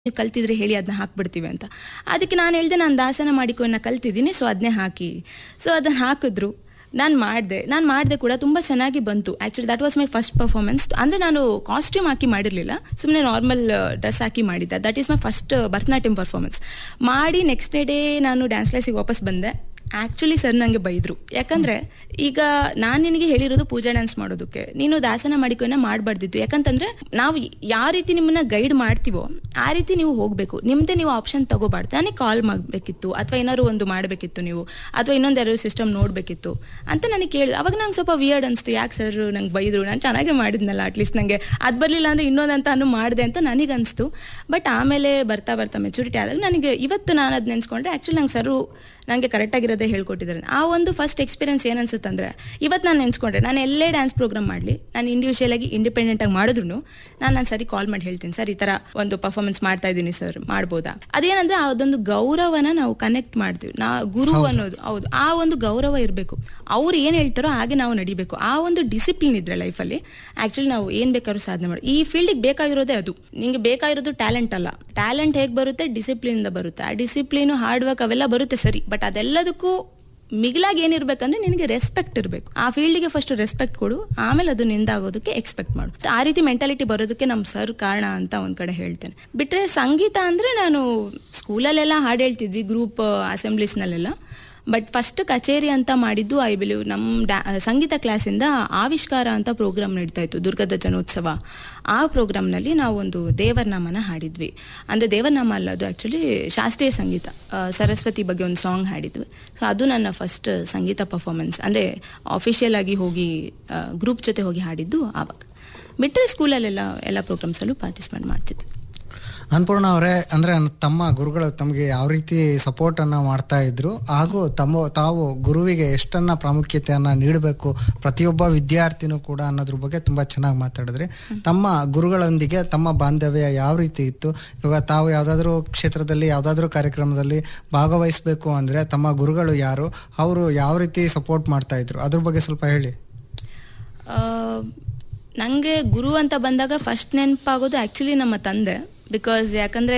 ನೀವು ಕಲ್ತಿದ್ರೆ ಹೇಳಿ ಅದನ್ನ ಹಾಕ್ಬಿಡ್ತೀವಿ ಅಂತ ಅದಕ್ಕೆ ನಾನು ಹೇಳಿದೆ ನಾನು ದಾಸನ ಮಾಡಿಕೊಂಡು ಕಲ್ತಿದ್ದೀನಿ ಸೊ ಅದನ್ನೇ ಹಾಕಿ ಸೊ ಅದನ್ನು ಹಾಕಿದ್ರು ನಾನು ಮಾಡಿದೆ ನಾನು ಮಾಡಿದೆ ಕೂಡ ತುಂಬ ಚೆನ್ನಾಗಿ ಬಂತು actually that was my first performance ಅಂದರೆ ನಾನು ಕಾಸ್ಟ್ಯೂಮ್ ಹಾಕಿ ಮಾಡಿರಲಿಲ್ಲ ಸುಮ್ಮನೆ ನಾರ್ಮಲ್ ಡ್ರೆಸ್ ಹಾಕಿ ಮಾಡಿದ್ದೆ that is my first Bharatanatyam performance ಮಾಡಿ ನೆಕ್ಸ್ಟ್ ಡೇ ನಾನು ಡ್ಯಾನ್ಸ್ ಕ್ಲಾಸಿಗೆ ವಾಪಸ್ ಬಂದೆ ಆ್ಯಕ್ಚುಲಿ ಸರ್ ನನಗೆ ಬೈದರು ಯಾಕಂದರೆ ಈಗ ನಾನು ನಿನಗೆ ಹೇಳಿರೋದು ಪೂಜಾ ಡ್ಯಾನ್ಸ್ ಮಾಡೋದಕ್ಕೆ ನೀನು ದಾಸನ ಮಾಡಿಕೊಂಡು ಮಾಡಬಾರ್ದಿತ್ತು ಯಾಕಂತಂದ್ರೆ ನಾವು ಯಾವ ರೀತಿ ನಿಮ್ಮನ್ನ ಗೈಡ್ ಮಾಡ್ತೀವೋ ಆ ರೀತಿ ನೀವು ಹೋಗಬೇಕು ನಿಮ್ಮದೇ ನೀವು ಆಪ್ಷನ್ ತಗೋಬಾರ್ದು ನನಗೆ ಕಾಲ್ ಮಾಡಬೇಕಿತ್ತು ಅಥವಾ ಏನಾದ್ರು ಒಂದು ಮಾಡಬೇಕಿತ್ತು ನೀವು ಅಥವಾ ಇನ್ನೊಂದು ಯಾರು ಸಿಸ್ಟಮ್ ನೋಡಬೇಕಿತ್ತು ಅಂತ ನನಗೆ ಕೇಳಿ ಅವಾಗ ನಂಗೆ ಸ್ವಲ್ಪ ವಿಯರ್ಡ್ ಅನಿಸ್ತು ಯಾಕೆ ಸರ್ ನಂಗೆ ಬೈದರು ನಾನು ಚೆನ್ನಾಗೇ ಮಾಡಿದ್ನಲ್ಲ ಅಟ್ಲೀಸ್ಟ್ ನನಗೆ ಅದು ಬರಲಿಲ್ಲ ಅಂದರೆ ಇನ್ನೊಂದಂತ ಅನ್ನು ಮಾಡಿದೆ ಅಂತ ನನಗೆ ಅನಿಸ್ತು ಬಟ್ ಆಮೇಲೆ ಬರ್ತಾ ಬರ್ತಾ ಮೆಚುರಿಟಿ ಆದಾಗ ನನಗೆ ಇವತ್ತು ನಾನು ಅದು ನೆನೆಸ್ಕೊಂಡ್ರೆ ಆ್ಯಕ್ಚುಲಿ ನಂಗೆ ಸರು ನನಗೆ ಕರೆಕ್ಟಾಗಿರೋದೇ ಹೇಳ್ಕೊಟ್ಟಿದ್ದಾರೆ ಆ ಒಂದು ಫಸ್ಟ್ ಎಕ್ಸ್ಪೀರಿಯನ್ಸ್ ಏನನ್ಸುತ್ತೆ ಅಂದರೆ ಇವತ್ತು ನಾನು ನೆನೆಸ್ಕೊಂಡ್ರೆ ನಾನು ಎಲ್ಲೇ ಡ್ಯಾನ್ಸ್ ಪ್ರೋಗ್ರಾಮ್ ಮಾಡಲಿ ನಾನು ಇಂಡಿವಿಜುವಲ್ ಆಗಿ ಇಂಡಿಪೆಂಡೆಂಟ್ ಆಗಿ ಮಾಡಿದ್ರು ನಾನು ನಾನು ಸರಿ ಕಾಲ್ ಮಾಡಿ ಹೇಳ್ತೀನಿ ಸರ್ ಈ ಥರ ಒಂದು ಪರ್ಫಾರ್ಮೆನ್ಸ್ ಮಾಡ್ತಾ ಇದ್ದೀನಿ ಸರ್ ಮಾಡ್ಬೋದಾ ಅದೇನಂದ್ರೆ ಅದೊಂದು ಗೌರವನ ನಾವು ಕನೆಕ್ಟ್ ಮಾಡ್ತೀವಿ ನಾ ಗುರು ಅನ್ನೋದು ಹೌದು ಆ ಒಂದು ಗೌರವ ಇರಬೇಕು ಅವ್ರು ಏನು ಹೇಳ್ತಾರೋ ಹಾಗೆ ನಾವು ನಡಿಬೇಕು ಆ ಒಂದು ಡಿಸಿಪ್ಲಿನ್ ಇದ್ರೆ ಲೈಫಲ್ಲಿ ಆ್ಯಕ್ಚುಲಿ ನಾವು ಏನು ಬೇಕಾದ್ರೂ ಸಾಧನೆ ಮಾಡಿ ಈ ಫೀಲ್ಡಿಗೆ ಬೇಕಾಗಿರೋದೇ ಅದು ನಿಂಗೆ ಬೇಕಾಗಿರೋದು ಟ್ಯಾಲೆಂಟ್ ಅಲ್ಲ ಟ್ಯಾಲೆಂಟ್ ಹೇಗೆ ಬರುತ್ತೆ ಡಿಸಿಪ್ಲಿನಿಂದ ಬರುತ್ತೆ ಆ ಡಿಸಿಪ್ಲಿನು ಹಾರ್ಡ್ ವರ್ಕ್ ಅವೆಲ್ಲ ಬರುತ್ತೆ ಸರಿ ಬಟ್ ಅದೆಲ್ಲದಕ್ಕೂ ಮಿಗಿಲಾಗಿ ಏನಿರ್ಬೇಕಂದ್ರೆ ನಿನಗೆ ರೆಸ್ಪೆಕ್ಟ್ ಇರಬೇಕು ಆ ಫೀಲ್ಡಿಗೆ ಫಸ್ಟ್ ರೆಸ್ಪೆಕ್ಟ್ ಕೊಡು ಆಮೇಲೆ ಅದು ನಿಂದಾಗೋದಕ್ಕೆ ಎಕ್ಸ್ಪೆಕ್ಟ್ ಮಾಡು ಆ ರೀತಿ ಮೆಂಟಾಲಿಟಿ ಬರೋದಕ್ಕೆ ನಮ್ಮ ಸರ್ ಕಾರಣ ಅಂತ ಒಂದ್ ಕಡೆ ಹೇಳ್ತೇನೆ ಬಿಟ್ರೆ ಸಂಗೀತ ಅಂದ್ರೆ ನಾನು ಸ್ಕೂಲಲ್ಲೆಲ್ಲ ಹಾಡು ಹೇಳ್ತಿದ್ವಿ ಗ್ರೂಪ್ ಅಸೆಂಬ್ಲೀಸ್ನಲ್ಲೆಲ್ಲ ಬಟ್ ಫಸ್ಟ್ ಕಚೇರಿ ಅಂತ ಮಾಡಿದ್ದು ಐ ಬಿಲೀವ್ ನಮ್ಮ ಡ್ಯಾ ಸಂಗೀತ ಕ್ಲಾಸಿಂದ ಆವಿಷ್ಕಾರ ಅಂತ ಪ್ರೋಗ್ರಾಮ್ ನಡೀತಾ ಇತ್ತು ದುರ್ಗದ ಜನೋತ್ಸವ ಆ ಪ್ರೋಗ್ರಾಮ್ನಲ್ಲಿ ನಾವು ಒಂದು ದೇವರನಾಮನ ಹಾಡಿದ್ವಿ ಅಂದರೆ ದೇವರನಾಮ ಅಲ್ಲ ಅದು ಆ್ಯಕ್ಚುಲಿ ಶಾಸ್ತ್ರೀಯ ಸಂಗೀತ ಸರಸ್ವತಿ ಬಗ್ಗೆ ಒಂದು ಸಾಂಗ್ ಹಾಡಿದ್ವಿ ಸೊ ಅದು ನನ್ನ ಫಸ್ಟ್ ಸಂಗೀತ ಪರ್ಫಾರ್ಮೆನ್ಸ್ ಅಂದರೆ ಅಫಿಷಿಯಲ್ ಆಗಿ ಹೋಗಿ ಗ್ರೂಪ್ ಜೊತೆ ಹೋಗಿ ಹಾಡಿದ್ದು ಆವಾಗ ಬಿಟ್ಟರೆ ಸ್ಕೂಲಲ್ಲೆಲ್ಲ ಎಲ್ಲ ಪ್ರೋಗ್ರಾಮ್ಸಲ್ಲೂ ಪಾರ್ಟಿಸಿಪೇಟ್ ಮಾಡ್ತಿದ್ವಿ ಅನ್ಪೂರ್ಣ ಅವರೇ ಅಂದ್ರೆ ತಮ್ಮ ಗುರುಗಳು ತಮಗೆ ಯಾವ ರೀತಿ ಸಪೋರ್ಟ್ ಅನ್ನ ಮಾಡ್ತಾ ಇದ್ರು ಹಾಗೂ ತಮ್ಮ ತಾವು ಗುರುವಿಗೆ ಎಷ್ಟನ್ನ ಪ್ರಾಮುಖ್ಯತೆಯನ್ನ ನೀಡಬೇಕು ಪ್ರತಿಯೊಬ್ಬ ವಿದ್ಯಾರ್ಥಿನೂ ಕೂಡ ಅನ್ನೋದ್ರ ಬಗ್ಗೆ ತುಂಬಾ ಚೆನ್ನಾಗಿ ಮಾತಾಡಿದ್ರಿ ತಮ್ಮ ಗುರುಗಳೊಂದಿಗೆ ತಮ್ಮ ಬಾಂಧವ್ಯ ಯಾವ ರೀತಿ ಇತ್ತು ಇವಾಗ ತಾವು ಯಾವ್ದಾದ್ರು ಕ್ಷೇತ್ರದಲ್ಲಿ ಯಾವ್ದಾದ್ರು ಕಾರ್ಯಕ್ರಮದಲ್ಲಿ ಭಾಗವಹಿಸಬೇಕು ಅಂದ್ರೆ ತಮ್ಮ ಗುರುಗಳು ಯಾರು ಅವರು ಯಾವ ರೀತಿ ಸಪೋರ್ಟ್ ಮಾಡ್ತಾ ಇದ್ರು ಅದ್ರ ಬಗ್ಗೆ ಸ್ವಲ್ಪ ಹೇಳಿ ನನಗೆ ಗುರು ಅಂತ ಬಂದಾಗ ಫಸ್ಟ್ ನೆನಪಾಗೋದು ಆ್ಯಕ್ಚುಲಿ ನಮ್ಮ ತಂದೆ ಬಿಕಾಸ್ ಯಾಕಂದರೆ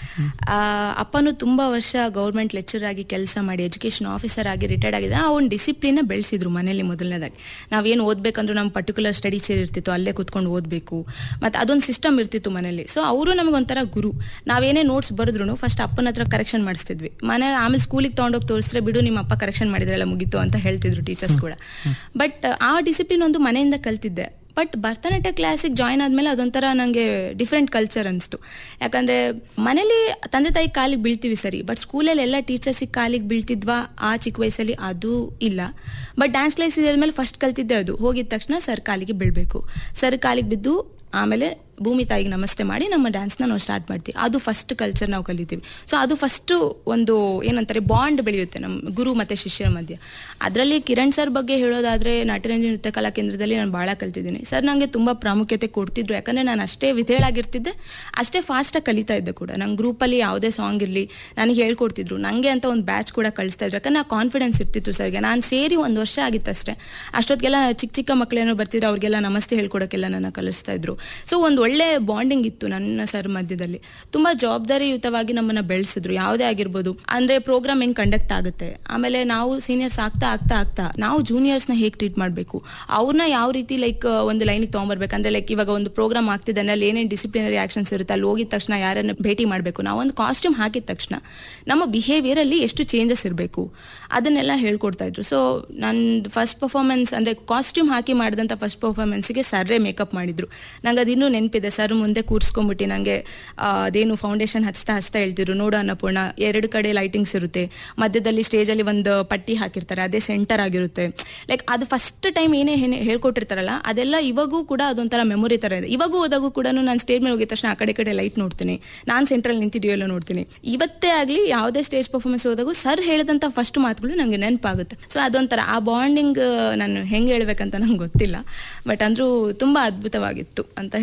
ಅಪ್ಪನು ತುಂಬ ವರ್ಷ ಗೌರ್ಮೆಂಟ್ ಲೆಕ್ಚರ್ ಆಗಿ ಕೆಲಸ ಮಾಡಿ ಎಜುಕೇಷನ್ ಆಫೀಸರ್ ಆಗಿ ರಿಟೈರ್ಡ್ ಆಗಿದ್ದ ಆ ಒಂದು ಡಿಸಿಪ್ಲಿನ ಬೆಳೆಸಿದ್ರು ಮನೇಲಿ ಮೊದಲನೇದಾಗಿ ನಾವೇನು ಓದಬೇಕಂದ್ರೂ ನಮ್ಮ ಪರ್ಟಿಕ್ಯುಲರ್ ಸ್ಟಡಿ ಚೇರ್ ಇರ್ತಿತ್ತು ಅಲ್ಲೇ ಕೂತ್ಕೊಂಡು ಓದಬೇಕು ಮತ್ತು ಅದೊಂದು ಸಿಸ್ಟಮ್ ಇರ್ತಿತ್ತು ಮನೇಲಿ ಸೊ ಅವರು ನಮಗೊಂಥರ ಗುರು ನಾವೇನೇ ನೋಟ್ಸ್ ಬರೆದ್ರು ಫಸ್ಟ್ ಅಪ್ಪನ ಹತ್ರ ಕರೆಕ್ಷನ್ ಮಾಡಿಸ್ತಿದ್ವಿ ಮನೆ ಆಮೇಲೆ ಸ್ಕೂಲಿಗೆ ತೊಗೊಂಡೋಗಿ ತೋರಿಸಿದ್ರೆ ಬಿಡು ನಿಮ್ಮ ಅಪ್ಪ ಕರೆಕ್ಷನ್ ಮಾಡಿದ್ರೆಲ್ಲ ಮುಗೀತು ಅಂತ ಹೇಳ್ತಿದ್ರು ಟೀಚರ್ಸ್ ಕೂಡ ಬಟ್ ಆ ಡಿಸಿಪ್ಲಿನ್ ಒಂದು ಮನೆಯಿಂದ ಕಲ್ತಿದ್ದೆ ಬಟ್ ಭರತನಾಟ್ಯ ಕ್ಲಾಸಿಗೆ ಜಾಯ್ನ್ ಆದಮೇಲೆ ಅದೊಂಥರ ನನಗೆ ಡಿಫ್ರೆಂಟ್ ಕಲ್ಚರ್ ಅನಿಸ್ತು ಯಾಕಂದರೆ ಮನೇಲಿ ತಂದೆ ತಾಯಿ ಕಾಲಿಗೆ ಬೀಳ್ತೀವಿ ಸರಿ ಬಟ್ ಸ್ಕೂಲಲ್ಲಿ ಎಲ್ಲ ಟೀಚರ್ಸಿಗೆ ಕಾಲಿಗೆ ಬೀಳ್ತಿದ್ವಾ ಆ ಚಿಕ್ಕ ವಯಸ್ಸಲ್ಲಿ ಅದು ಇಲ್ಲ ಬಟ್ ಡ್ಯಾನ್ಸ್ ಕ್ಲಾಸ್ ಮೇಲೆ ಫಸ್ಟ್ ಕಲ್ತಿದ್ದೆ ಅದು ಹೋಗಿದ ತಕ್ಷಣ ಸರ್ ಕಾಲಿಗೆ ಬೀಳಬೇಕು ಸರ್ ಕಾಲಿಗೆ ಬಿದ್ದು ಆಮೇಲೆ ಭೂಮಿ ತಾಯಿಗೆ ನಮಸ್ತೆ ಮಾಡಿ ನಮ್ಮ ಡ್ಯಾನ್ಸ್ನ ನಾವು ಸ್ಟಾರ್ಟ್ ಮಾಡ್ತೀವಿ ಅದು ಫಸ್ಟ್ ಕಲ್ಚರ್ ನಾವು ಕಲಿತೀವಿ ಸೊ ಅದು ಫಸ್ಟು ಒಂದು ಏನಂತಾರೆ ಬಾಂಡ್ ಬೆಳೆಯುತ್ತೆ ನಮ್ಮ ಗುರು ಮತ್ತು ಶಿಷ್ಯರ ಮಧ್ಯೆ ಅದರಲ್ಲಿ ಕಿರಣ್ ಸರ್ ಬಗ್ಗೆ ಹೇಳೋದಾದರೆ ನಾಟ್ಯರಂಜನ್ ನೃತ್ಯ ಕಲಾ ಕೇಂದ್ರದಲ್ಲಿ ನಾನು ಭಾಳ ಕಲ್ತಿದ್ದೀನಿ ಸರ್ ನನಗೆ ತುಂಬ ಪ್ರಾಮುಖ್ಯತೆ ಕೊಡ್ತಿದ್ರು ಯಾಕಂದರೆ ನಾನು ಅಷ್ಟೇ ವಿಧೇಳಾಗಿರ್ತಿದ್ದೆ ಅಷ್ಟೇ ಫಾಸ್ಟಾಗಿ ಕಲಿತಾ ಇದ್ದೆ ಕೂಡ ನಂಗೆ ಗ್ರೂಪಲ್ಲಿ ಯಾವುದೇ ಸಾಂಗ್ ಇರಲಿ ನನಗೆ ಹೇಳ್ಕೊಡ್ತಿದ್ರು ನನಗೆ ಅಂತ ಒಂದು ಬ್ಯಾಚ್ ಕೂಡ ಕಳಿಸ್ತಾ ಇದ್ರು ಯಾಕಂದ್ರೆ ಕಾನ್ಫಿಡೆನ್ಸ್ ಇರ್ತಿತ್ತು ಸರ್ಗೆ ನಾನು ಸೇರಿ ಒಂದು ವರ್ಷ ಆಗಿತ್ತಷ್ಟೇ ಅಷ್ಟೊತ್ತಿಗೆಲ್ಲ ಚಿಕ್ಕ ಚಿಕ್ಕ ಮಕ್ಕಳೇನೋ ಬರ್ತಿದ್ರು ಅವ್ರಿಗೆಲ್ಲ ನಮಸ್ತೆ ಹೇಳ್ಕೊಡೋಕ್ಕೆಲ್ಲ ನನ್ನ ಕಲಿಸ್ತಾ ಇದ್ರು ಸೊ ಒಂದು ಒಳ್ಳೆ ಬಾಂಡಿಂಗ್ ಇತ್ತು ನನ್ನ ಸರ್ ಮಧ್ಯದಲ್ಲಿ ತುಂಬಾ ಜವಾಬ್ದಾರಿಯುತವಾಗಿ ನಮ್ಮನ್ನ ಬೆಳೆಸಿದ್ರು ಯಾವುದೇ ಆಗಿರ್ಬೋದು ಅಂದ್ರೆ ಪ್ರೋಗ್ರಾಮ್ ಹೆಂಗ್ ಕಂಡಕ್ಟ್ ಆಗುತ್ತೆ ಆಮೇಲೆ ನಾವು ಸೀನಿಯರ್ಸ್ ಆಗ್ತಾ ಆಗ್ತಾ ಆಗ್ತಾ ನಾವು ಜೂನಿಯರ್ಸ್ನ ಹೇಗೆ ಟ್ರೀಟ್ ಮಾಡಬೇಕು ಅವ್ರನ್ನ ಯಾವ ರೀತಿ ಲೈಕ್ ಒಂದು ಲೈನಿಗೆ ತೊಗೊಂಬರ್ಬೇಕಂದ್ರೆ ಲೈಕ್ ಇವಾಗ ಒಂದು ಪ್ರೋಗ್ರಾಮ್ ಆಗ್ತಿದೆ ಅಲ್ಲಿ ಏನೇನು ಡಿಸಿಪ್ಲಿನರಿ ಆಕ್ಷನ್ಸ್ ಇರುತ್ತೆ ಅಲ್ಲಿ ಹೋಗಿದ ತಕ್ಷಣ ಯಾರನ್ನ ಭೇಟಿ ಮಾಡಬೇಕು ನಾವೊಂದು ಕಾಸ್ಟ್ಯೂಮ್ ಹಾಕಿದ ತಕ್ಷಣ ನಮ್ಮ ಬಿಹೇವಿಯರ್ ಅಲ್ಲಿ ಎಷ್ಟು ಚೇಂಜಸ್ ಇರಬೇಕು ಅದನ್ನೆಲ್ಲ ಹೇಳ್ಕೊಡ್ತಾ ಇದ್ರು ಸೊ ನನ್ನ ಫಸ್ಟ್ ಪರ್ಫಾರ್ಮೆನ್ಸ್ ಅಂದ್ರೆ ಕಾಸ್ಟ್ಯೂಮ್ ಹಾಕಿ ಮಾಡಿದಂಥ ಫಸ್ಟ್ ಪರ್ಫಾರ್ಮೆನ್ಸ್ಗೆ ಸರ್ರೇ ಮೇಕಪ್ ಮಾಡಿದ್ರು ನಂಗೆ ಅದಿನ್ನೂ ನೆನಪಿದೆ ಸರ್ ಮುಂದೆ ಕೂರಿಸ್ಕೊಂಡ್ಬಿಟ್ಟು ನನಗೆ ಅದೇನು ಫೌಂಡೇಶನ್ ಹಚ್ತಾ ಹಚ್ತಾ ಹೇಳ್ತಿದ್ರು ನೋಡು ಅನ್ನಪೂರ್ಣ ಎರಡು ಕಡೆ ಲೈಟಿಂಗ್ಸ್ ಇರುತ್ತೆ ಮಧ್ಯದಲ್ಲಿ ಸ್ಟೇಜಲ್ಲಿ ಒಂದು ಪಟ್ಟಿ ಹಾಕಿರ್ತಾರೆ ಅದೇ ಸೆಂಟರ್ ಆಗಿರುತ್ತೆ ಲೈಕ್ ಅದು ಫಸ್ಟ್ ಟೈಮ್ ಏನೇ ಹೇಳ್ಕೊಟ್ಟಿರ್ತಾರಲ್ಲ ಅದೆಲ್ಲ ಇವಾಗೂ ಕೂಡ ಅದೊಂಥರ ಮೆಮೊರಿ ಥರ ಇದೆ ಇವಾಗೂ ಹೋದಾಗೂ ಕೂಡ ನಾನು ಸ್ಟೇಜ್ ಮೇಲೆ ಹೋಗಿದ ತಕ್ಷಣ ಆ ಕಡೆ ಕಡೆ ಲೈಟ್ ನೋಡ್ತೀನಿ ನಾನು ಸೆಂಟ್ರಲ್ಲಿ ನಿಂತಿದೆಯೋ ಎಲ್ಲ ನೋಡ್ತೀನಿ ಇವತ್ತೇ ಆಗಲಿ ಯಾವುದೇ ಸ್ಟೇಜ್ ಪರ್ಫಾರ್ಮೆನ್ಸ್ ಹೋದಾಗೂ ಸರ್ ಹೇಳಿದಂಥ ಫಸ್ಟ್ ಮಾತುಗಳು ನನಗೆ ನೆನಪಾಗುತ್ತೆ ಸೊ ಅದೊಂಥರ ಆ ಬಾಂಡಿಂಗ್ ನಾನು ಹೆಂಗೆ ಹೇಳ್ಬೇಕಂತ ನಂಗೆ ಗೊತ್ತಿಲ್ಲ ಬಟ್ ಅಂದ್ರೂ ತುಂಬ ಅದ್ಭುತವಾಗಿತ್ತು ಅಂತ ಹೇಳಕ್ಕೆ ಇಷ್ಟಪಡ್ತೀನಿ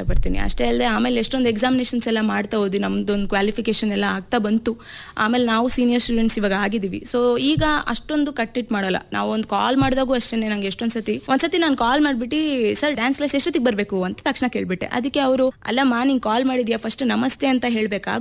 ಇಷ್ಟಪಡ್ತೀನಿ ಅಷ್ಟೇ ಅಲ್ಲದೆ ಆಮೇಲೆ ಎಷ್ಟೊಂದು ಎಕ್ಸಾಮಿನೇಷನ್ಸ್ ಎಲ್ಲ ಮಾಡ್ತಾ ಹೋದ್ವಿ ನಮ್ದೊಂದು ಕ್ವಾಲಿಫಿಕೇಶನ್ ಎಲ್ಲ ಆಗ್ತಾ ಬಂತು ಆಮೇಲೆ ನಾವು ಸೀನಿಯರ್ ಸ್ಟೂಡೆಂಟ್ಸ್ ಇವಾಗ ಆಗಿದ್ದೀವಿ ಸೊ ಈಗ ಅಷ್ಟೊಂದು ಕಟ್ಟಿಟ್ ಮಾಡಲ್ಲ ನಾವು ಒಂದು ಕಾಲ್ ಮಾಡಿದಾಗೂ ಅಷ್ಟೇ ನಂಗೆ ಎಷ್ಟೊಂದು ಸತಿ ಒಂದ್ಸತಿ ನಾನು ಕಾಲ್ ಮಾಡ್ಬಿಟ್ಟು ಸರ್ ಡ್ಯಾನ್ಸ್ ಕ್ಲಾಸ್ ಎಷ್ಟೊತ್ತಿಗೆ ಬರಬೇಕು ಅಂತ ತಕ್ಷಣ ಕೇಳ್ಬಿಟ್ಟೆ ಅದಕ್ಕೆ ಅವರು ಅಲ್ಲಮ್ಮ ನಿಂಗೆ ಕಾಲ್ ಮಾಡಿದ್ಯಾ ಫಸ್ಟ್ ನಮಸ್ತೆ ಅಂತ ಹೇಳ್ಬೇಕಾ